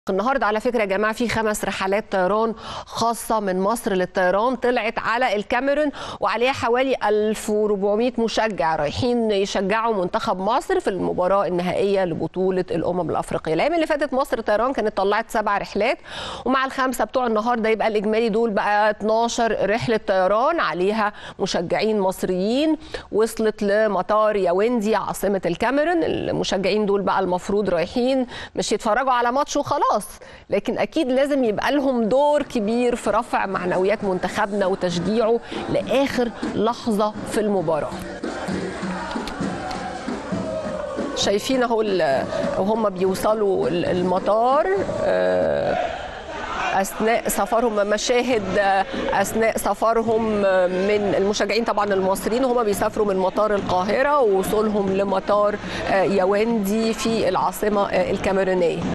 النهارده على فكره يا جماعه في خمس رحلات طيران خاصه من مصر للطيران طلعت على الكاميرون وعليها حوالي 1400 مشجع رايحين يشجعوا منتخب مصر في المباراه النهائيه لبطوله الامم الافريقيه الايام اللي فاتت مصر طيران كانت طلعت سبع رحلات ومع الخمسه بتوع النهارده يبقى الاجمالي دول بقى 12 رحله طيران عليها مشجعين مصريين وصلت لمطار ياوندي عاصمه الكاميرون المشجعين دول بقى المفروض رايحين مش يتفرجوا على ماتش وخلاص خلاص لكن اكيد لازم يبقى لهم دور كبير في رفع معنويات منتخبنا وتشجيعه لاخر لحظه في المباراه شايفين اهو وهم بيوصلوا المطار اثناء سفرهم مشاهد اثناء سفرهم من المشجعين طبعا المصريين وهم بيسافروا من مطار القاهره ووصولهم لمطار ياوندي في العاصمه الكاميرونيه